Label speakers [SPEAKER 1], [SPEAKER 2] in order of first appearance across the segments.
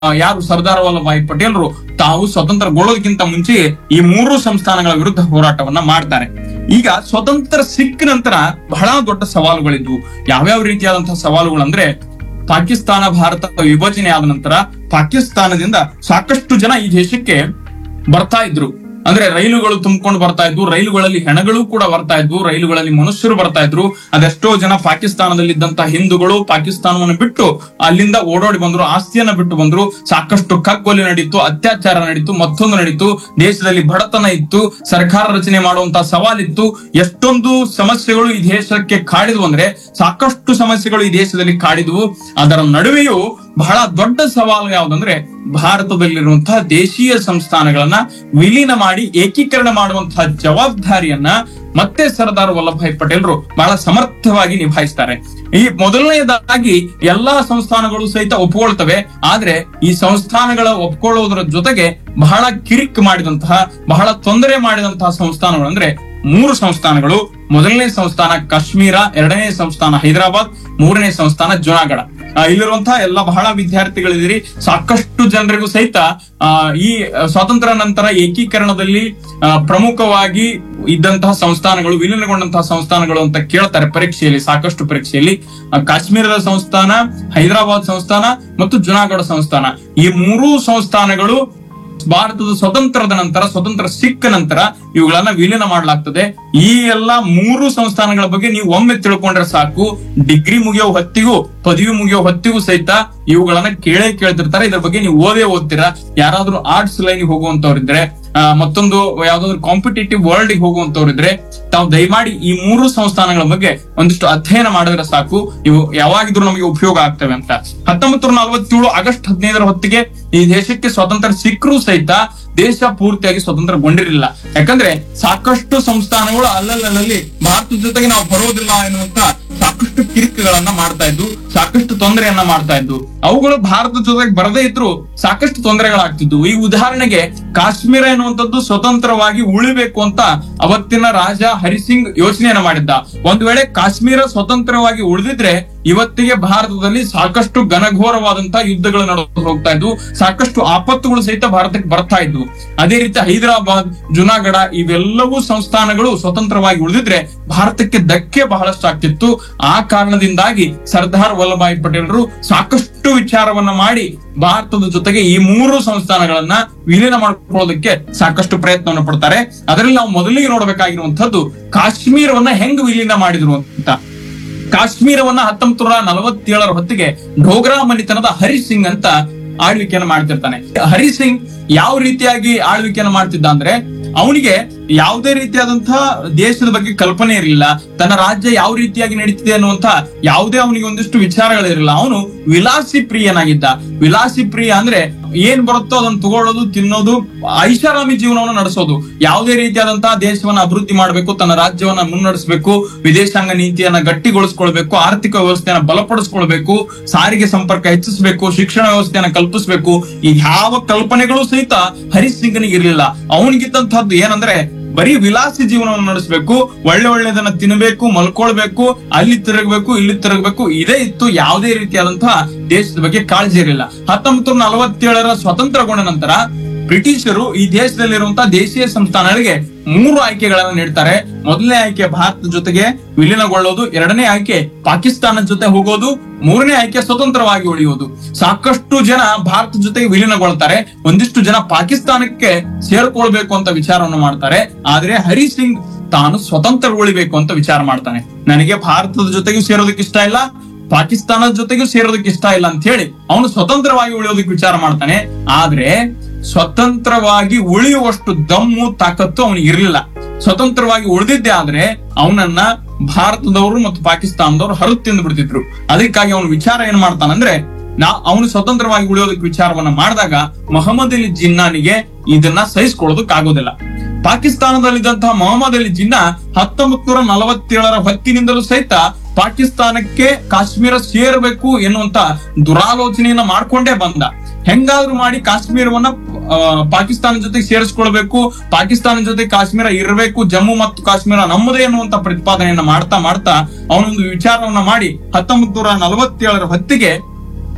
[SPEAKER 1] ಆ, ಯಾರು ಸರ್ದಾರ್ ವಲ್ಲಭಾಯಿ ಪಟೇಲ್ರು ತಾವು ಸ್ವತಂತ್ರಗೊಳ್ಳೋದಕ್ಕಿಂತ ಮುಂಚೆ ಈ ಮೂರು ಸಂಸ್ಥಾನಗಳ ವಿರುದ್ಧ ಹೋರಾಟವನ್ನ ಮಾಡ್ತಾರೆ ಈಗ ಸ್ವತಂತ್ರ ಸಿಕ್ಕ ನಂತರ ಬಹಳ ದೊಡ್ಡ ಸವಾಲುಗಳಿದ್ವು ಯಾವ್ಯಾವ ರೀತಿಯಾದಂತಹ ಸವಾಲುಗಳು ಅಂದ್ರೆ ಪಾಕಿಸ್ತಾನ ಭಾರತ ವಿಭಜನೆ ಆದ ನಂತರ ಪಾಕಿಸ್ತಾನದಿಂದ ಸಾಕಷ್ಟು ಜನ ಈ ದೇಶಕ್ಕೆ ಬರ್ತಾ ಇದ್ರು ಅಂದ್ರೆ ರೈಲುಗಳು ತುಂಬಿಕೊಂಡು ಬರ್ತಾ ಇದ್ವು ರೈಲುಗಳಲ್ಲಿ ಹೆಣಗಳು ಕೂಡ ಬರ್ತಾ ಇದ್ವು ರೈಲುಗಳಲ್ಲಿ ಮನುಷ್ಯರು ಬರ್ತಾ ಇದ್ರು ಅದೆಷ್ಟೋ ಜನ ಪಾಕಿಸ್ತಾನದಲ್ಲಿದ್ದಂತ ಹಿಂದೂಗಳು ಪಾಕಿಸ್ತಾನವನ್ನು ಬಿಟ್ಟು ಅಲ್ಲಿಂದ ಓಡೋಡಿ ಬಂದ್ರು ಆಸ್ತಿಯನ್ನ ಬಿಟ್ಟು ಬಂದ್ರು ಸಾಕಷ್ಟು ಕಗ್ಗೊಲೆ ನಡೀತು ಅತ್ಯಾಚಾರ ನಡೀತು ಮತ್ತೊಂದು ನಡೀತು ದೇಶದಲ್ಲಿ ಬಡತನ ಇತ್ತು ಸರ್ಕಾರ ರಚನೆ ಮಾಡುವಂತ ಸವಾಲಿತ್ತು ಎಷ್ಟೊಂದು ಸಮಸ್ಯೆಗಳು ಈ ದೇಶಕ್ಕೆ ಕಾಡಿದ್ವು ಅಂದ್ರೆ ಸಾಕಷ್ಟು ಸಮಸ್ಯೆಗಳು ಈ ದೇಶದಲ್ಲಿ ಕಾಡಿದ್ವು ಅದರ ನಡುವೆಯೂ ಬಹಳ ದೊಡ್ಡ ಸವಾಲು ಯಾವುದಂದ್ರೆ ಭಾರತದಲ್ಲಿರುವಂತಹ ದೇಶೀಯ ಸಂಸ್ಥಾನಗಳನ್ನ ವಿಲೀನ ಮಾಡಿ ಏಕೀಕರಣ ಮಾಡುವಂತಹ ಜವಾಬ್ದಾರಿಯನ್ನ ಮತ್ತೆ ಸರ್ದಾರ್ ವಲ್ಲಭಾಯಿ ಪಟೇಲ್ರು ಬಹಳ ಸಮರ್ಥವಾಗಿ ನಿಭಾಯಿಸ್ತಾರೆ ಈ ಮೊದಲನೆಯದಾಗಿ ಎಲ್ಲಾ ಸಂಸ್ಥಾನಗಳು ಸಹಿತ ಒಪ್ಕೊಳ್ತವೆ ಆದ್ರೆ ಈ ಸಂಸ್ಥಾನಗಳ ಒಪ್ಕೊಳ್ಳೋದ್ರ ಜೊತೆಗೆ ಬಹಳ ಕಿರಿಕ್ ಮಾಡಿದಂತಹ ಬಹಳ ತೊಂದರೆ ಮಾಡಿದಂತಹ ಸಂಸ್ಥಾನಗಳು ಅಂದ್ರೆ ಮೂರು ಸಂಸ್ಥಾನಗಳು ಮೊದಲನೇ ಸಂಸ್ಥಾನ ಕಾಶ್ಮೀರ ಎರಡನೇ ಸಂಸ್ಥಾನ ಹೈದರಾಬಾದ್ ಮೂರನೇ ಸಂಸ್ಥಾನ ಜುನಾಗಢ ಆ, ಇಲ್ಲಿರುವಂತಹ ಎಲ್ಲ ಬಹಳ ವಿದ್ಯಾರ್ಥಿಗಳಿದಿರಿ ಸಾಕಷ್ಟು ಜನರಿಗೂ ಸಹಿತ ಆ, ಈ ಸ್ವಾತಂತ್ರ್ಯ ನಂತರ ಏಕೀಕರಣದಲ್ಲಿ ಆ, ಪ್ರಮುಖವಾಗಿ ಇದ್ದಂತಹ ಸಂಸ್ಥಾನಗಳು ವಿಲೀನಗೊಂಡಂತಹ ಸಂಸ್ಥಾನಗಳು ಅಂತ ಕೇಳ್ತಾರೆ ಪರೀಕ್ಷೆಯಲ್ಲಿ ಸಾಕಷ್ಟು ಪರೀಕ್ಷೆಯಲ್ಲಿ ಆ, ಕಾಶ್ಮೀರದ ಸಂಸ್ಥಾನ ಹೈದರಾಬಾದ್ ಸಂಸ್ಥಾನ ಮತ್ತು ಜುನಾಗಢ ಸಂಸ್ಥಾನ ಈ ಮೂರೂ ಸಂಸ್ಥಾನಗಳು ಭಾರತದ ಸ್ವತಂತ್ರದ ನಂತರ ಸ್ವತಂತ್ರ ಸಿಕ್ಕ ನಂತರ ಇವುಗಳನ್ನ ವಿಲೀನ ಮಾಡಲಾಗ್ತದೆ ಈ ಎಲ್ಲಾ ಮೂರು ಸಂಸ್ಥಾನಗಳ ಬಗ್ಗೆ ನೀವು ಒಮ್ಮೆ ತಿಳ್ಕೊಂಡ್ರೆ ಸಾಕು ಡಿಗ್ರಿ ಮುಗಿಯೋ ಹೊತ್ತಿಗೂ ಪದವಿ ಮುಗಿಯೋ ಹೊತ್ತಿಗೂ ಸಹಿತ ಇವುಗಳನ್ನ ಕೇಳೇ ಕೇಳ್ತಿರ್ತಾರೆ ಇದ್ರ ಬಗ್ಗೆ ನೀವು ಓದೇ ಓದ್ತೀರಾ ಯಾರಾದ್ರೂ ಆರ್ಟ್ಸ್ ಲೈನ್ ಹೋಗುವಂತವ್ರಿದ್ರೆ ಆ, ಮತ್ತೊಂದು ಯಾವ್ದಾದ್ರು ಕಾಂಪಿಟೇಟಿವ್ ವರ್ಲ್ಡ್ ಹೋಗುವಂತವ್ರಿದ್ರೆ ತಾವು ದಯಮಾಡಿ ಈ ಮೂರು ಸಂಸ್ಥಾನಗಳ ಬಗ್ಗೆ ಒಂದಿಷ್ಟು ಅಧ್ಯಯನ ಮಾಡಿದ್ರೆ ಸಾಕು ಇವು ಯಾವಾಗಿದ್ರು ನಮಗೆ ಉಪಯೋಗ ಆಗ್ತವೆ ಅಂತ ಹತ್ತೊಂಬತ್ತು ನೂರ ನಲವತ್ತೇಳು ಆಗಸ್ಟ್ ಹದಿನೈದರ ಹೊತ್ತಿಗೆ ಈ ದೇಶಕ್ಕೆ ಸ್ವಾತಂತ್ರ್ಯ ಸಿಕ್ಕರೂ ಸಹಿತ ದೇಶ ಪೂರ್ತಿಯಾಗಿ ಸ್ವತಂತ್ರಗೊಂಡಿರಲಿಲ್ಲ ಯಾಕಂದ್ರೆ ಸಾಕಷ್ಟು ಸಂಸ್ಥಾನಗಳು ಅಲ್ಲಲ್ಲಲ್ಲಿ ಭಾರತದ ಜೊತೆಗೆ ನಾವು ಬರೋದಿಲ್ಲ ಎನ್ನುವಂತ ಸಾಕಷ್ಟು ಕಿರಿಕುಗಳನ್ನ ಮಾಡ್ತಾ ಇದ್ವು ಸಾಕಷ್ಟು ತೊಂದರೆಯನ್ನ ಮಾಡ್ತಾ ಇದ್ವು ಅವುಗಳು ಭಾರತದ ಜೊತೆಗೆ ಬರದೇ ಇದ್ರು ಸಾಕಷ್ಟು ತೊಂದರೆಗಳಾಗ್ತಿದ್ವು ಈ ಉದಾಹರಣೆಗೆ ಕಾಶ್ಮೀರ ಎನ್ನುವಂಥದ್ದು ಸ್ವತಂತ್ರವಾಗಿ ಉಳಿಬೇಕು ಅಂತ ಅವತ್ತಿನ ರಾಜ ಹರಿಸಿಂಗ್ ಯೋಚನೆಯನ್ನ ಮಾಡಿದ್ದ ಒಂದ್ ವೇಳೆ ಕಾಶ್ಮೀರ ಸ್ವತಂತ್ರವಾಗಿ ಉಳಿದಿದ್ರೆ ಇವತ್ತಿಗೆ ಭಾರತದಲ್ಲಿ ಸಾಕಷ್ಟು ಘನಘೋರವಾದಂತಹ ಯುದ್ಧಗಳು ನಡೆದು ಹೋಗ್ತಾ ಇದ್ವು ಸಾಕಷ್ಟು ಆಪತ್ತುಗಳು ಸಹಿತ ಭಾರತಕ್ಕೆ ಬರ್ತಾ ಇದ್ವು ಅದೇ ರೀತಿ ಹೈದರಾಬಾದ್ ಜುನಾಗಢ ಇವೆಲ್ಲವೂ ಸಂಸ್ಥಾನಗಳು ಸ್ವತಂತ್ರವಾಗಿ ಉಳಿದಿದ್ರೆ ಭಾರತಕ್ಕೆ ಧಕ್ಕೆ ಬಹಳಷ್ಟು ಆಗ್ತಿತ್ತು ಆ ಕಾರಣದಿಂದಾಗಿ ಸರ್ದಾರ್ ವಲ್ಲಭಾಯಿ ಪಟೇಲರು ಸಾಕಷ್ಟು ವಿಚಾರವನ್ನ ಮಾಡಿ ಭಾರತದ ಜೊತೆಗೆ ಈ ಮೂರು ಸಂಸ್ಥಾನಗಳನ್ನ ವಿಲೀನ ಮಾಡ್ಕೊಳ್ಳೋದಕ್ಕೆ ಸಾಕಷ್ಟು ಪ್ರಯತ್ನವನ್ನು ಪಡ್ತಾರೆ ಅದರಲ್ಲಿ ನಾವು ಮೊದಲಿಗೆ ನೋಡಬೇಕಾಗಿರುವಂತದ್ದು ಕಾಶ್ಮೀರವನ್ನ ಹೆಂಗ್ ವಿಲೀನ ಮಾಡಿದ್ರು ಅಂತ ಕಾಶ್ಮೀರವನ್ನ ಹತ್ತೊಂಬತ್ತು ನೂರ ನಲವತ್ತೇಳರ ಹೊತ್ತಿಗೆ ಡೋಗ್ರಾ ಮನಿತನದ ಹರಿ ಸಿಂಗ್ ಅಂತ ಆಳ್ವಿಕೆಯನ್ನು ಮಾಡ್ತಿರ್ತಾನೆ ಹರಿ ಸಿಂಗ್ ಯಾವ ರೀತಿಯಾಗಿ ಆಳ್ವಿಕೆಯನ್ನು ಮಾಡ್ತಿದ್ದ ಅಂದ್ರೆ ಅವನಿಗೆ ಯಾವುದೇ ರೀತಿಯಾದಂತಹ ದೇಶದ ಬಗ್ಗೆ ಕಲ್ಪನೆ ಇರಲಿಲ್ಲ ತನ್ನ ರಾಜ್ಯ ಯಾವ ರೀತಿಯಾಗಿ ನಡೀತಿದೆ ಅನ್ನುವಂತ ಯಾವುದೇ ಅವನಿಗೆ ಒಂದಿಷ್ಟು ವಿಚಾರಗಳಿರಲಿಲ್ಲ ಅವನು ವಿಲಾಸಿ ಪ್ರಿಯನಾಗಿದ್ದ ವಿಲಾಸಿ ಪ್ರಿಯ ಅಂದ್ರೆ ಏನ್ ಬರುತ್ತೋ ಅದನ್ನ ತಗೊಳ್ಳೋದು ತಿನ್ನೋದು ಐಷಾರಾಮಿ ಜೀವನವನ್ನು ನಡೆಸೋದು ಯಾವುದೇ ರೀತಿಯಾದಂತಹ ದೇಶವನ್ನ ಅಭಿವೃದ್ಧಿ ಮಾಡಬೇಕು ತನ್ನ ರಾಜ್ಯವನ್ನ ಮುನ್ನಡೆಸಬೇಕು ವಿದೇಶಾಂಗ ನೀತಿಯನ್ನ ಗಟ್ಟಿಗೊಳಿಸ್ಕೊಳ್ಬೇಕು ಆರ್ಥಿಕ ವ್ಯವಸ್ಥೆಯನ್ನ ಬಲಪಡಿಸ್ಕೊಳ್ಬೇಕು ಸಾರಿಗೆ ಸಂಪರ್ಕ ಹೆಚ್ಚಿಸಬೇಕು ಶಿಕ್ಷಣ ವ್ಯವಸ್ಥೆಯನ್ನ ಕಲ್ಪಿಸಬೇಕು ಈ ಯಾವ ಕಲ್ಪನೆಗಳು ಸಹಿತ ಹರೀಶ್ ಸಿಂಗ್ನಿಗೆ ಇರಲಿಲ್ಲ ಅವನಿಗಿದ್ದಂತಹದ್ದು ಏನಂದ್ರೆ ಬರೀ ವಿಲಾಸಿ ಜೀವನವನ್ನು ನಡೆಸಬೇಕು ಒಳ್ಳೆ ಒಳ್ಳೆದನ್ನ ತಿನ್ನಬೇಕು ಮಲ್ಕೊಳ್ಬೇಕು ಅಲ್ಲಿ ತಿರುಗಬೇಕು ಇಲ್ಲಿ ತಿರುಗಬೇಕು ಇದೇ ಇತ್ತು ಯಾವುದೇ ರೀತಿಯಾದಂತಹ ದೇಶದ ಬಗ್ಗೆ ಕಾಳಜಿ ಇರಲಿಲ್ಲ ಹತ್ತೊಂಬತ್ತು ನೂರ ನಲವತ್ತೇಳರ ಸ್ವತಂತ್ರಗೊಂಡ ನಂತರ ಬ್ರಿಟಿಷರು ಈ ದೇಶದಲ್ಲಿರುವಂತಹ ದೇಶೀಯ ಸಂಸ್ಥಾನಗಳಿಗೆ ಮೂರು ಆಯ್ಕೆಗಳನ್ನು ನೀಡ್ತಾರೆ ಮೊದಲನೇ ಆಯ್ಕೆ ಭಾರತದ ಜೊತೆಗೆ ವಿಲೀನಗೊಳ್ಳೋದು ಎರಡನೇ ಆಯ್ಕೆ ಪಾಕಿಸ್ತಾನದ ಜೊತೆ ಹೋಗೋದು ಮೂರನೇ ಆಯ್ಕೆ ಸ್ವತಂತ್ರವಾಗಿ ಉಳಿಯೋದು ಸಾಕಷ್ಟು ಜನ ಭಾರತದ ಜೊತೆಗೆ ವಿಲೀನಗೊಳ್ತಾರೆ ಒಂದಿಷ್ಟು ಜನ ಪಾಕಿಸ್ತಾನಕ್ಕೆ ಸೇರ್ಕೊಳ್ಬೇಕು ಅಂತ ವಿಚಾರವನ್ನು ಮಾಡ್ತಾರೆ ಆದ್ರೆ ಹರಿ ಸಿಂಗ್ ತಾನು ಸ್ವತಂತ್ರ ಉಳಿಬೇಕು ಅಂತ ವಿಚಾರ ಮಾಡ್ತಾನೆ ನನಗೆ ಭಾರತದ ಜೊತೆಗೂ ಸೇರೋದಕ್ಕೆ ಇಷ್ಟ ಇಲ್ಲ ಪಾಕಿಸ್ತಾನದ ಜೊತೆಗೂ ಸೇರೋದಕ್ಕೆ ಇಷ್ಟ ಇಲ್ಲ ಅಂತ ಹೇಳಿ ಅವನು ಸ್ವತಂತ್ರವಾಗಿ ಉಳಿಯೋದಕ್ಕೆ ವಿಚಾರ ಮಾಡ್ತಾನೆ ಆದ್ರೆ ಸ್ವತಂತ್ರವಾಗಿ ಉಳಿಯುವಷ್ಟು ದಮ್ಮು ತಾಕತ್ತು ಅವನಿಗೆ ಇರಲಿಲ್ಲ ಸ್ವತಂತ್ರವಾಗಿ ಉಳಿದಿದ್ದೆ ಆದ್ರೆ ಅವನನ್ನ ಭಾರತದವರು ಮತ್ತು ಪಾಕಿಸ್ತಾನದವರು ಹರಿದು ತಿಂದು ಬಿಡ್ತಿದ್ರು ಅದಕ್ಕಾಗಿ ಅವನು ವಿಚಾರ ಏನ್ ಮಾಡ್ತಾನಂದ್ರೆ ನಾ ಅವನು ಸ್ವತಂತ್ರವಾಗಿ ಉಳಿಯೋದಕ್ಕೆ ವಿಚಾರವನ್ನ ಮಾಡಿದಾಗ ಮೊಹಮ್ಮದ್ ಅಲಿ ಜಿನ್ನಾನಿಗೆ ಇದನ್ನ ಸಹಿಸ್ಕೊಳ್ಳೋದಕ್ಕೆ ಆಗೋದಿಲ್ಲ ಪಾಕಿಸ್ತಾನದಲ್ಲಿದ್ದಂತಹ ಮೊಹಮ್ಮದ್ ಅಲಿ ಜಿನ್ನಾ ಹತ್ತೊಂಬತ್ ನೂರ ನಲವತ್ತೇಳರ ಹೊತ್ತಿನಿಂದಲೂ ಸಹಿತ ಪಾಕಿಸ್ತಾನಕ್ಕೆ ಕಾಶ್ಮೀರ ಸೇರಬೇಕು ಎನ್ನುವಂತ ದುರಾಲೋಚನೆಯನ್ನ ಮಾಡ್ಕೊಂಡೇ ಬಂದ ಹೆಂಗಾದ್ರೂ ಮಾಡಿ ಕಾಶ್ಮೀರವನ್ನ ಆ, ಪಾಕಿಸ್ತಾನ ಜೊತೆಗೆ ಸೇರಿಸ್ಕೊಳ್ಬೇಕು ಪಾಕಿಸ್ತಾನ ಜೊತೆ ಕಾಶ್ಮೀರ ಇರಬೇಕು ಜಮ್ಮು ಮತ್ತು ಕಾಶ್ಮೀರ ನಮ್ಮದೇ ಎನ್ನುವಂತ ಪ್ರತಿಪಾದನೆಯನ್ನ ಮಾಡ್ತಾ ಮಾಡ್ತಾ ಅವನೊಂದು ವಿಚಾರವನ್ನ ಮಾಡಿ ಹತ್ತೊಂಬತ್ ನೂರ ನಲವತ್ತೇಳರ ಹೊತ್ತಿಗೆ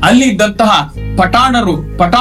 [SPEAKER 1] ಅಲ್ಲಿ ಇದ್ದಂತಹ ಪಠಾಣರು ಪಠಾಣ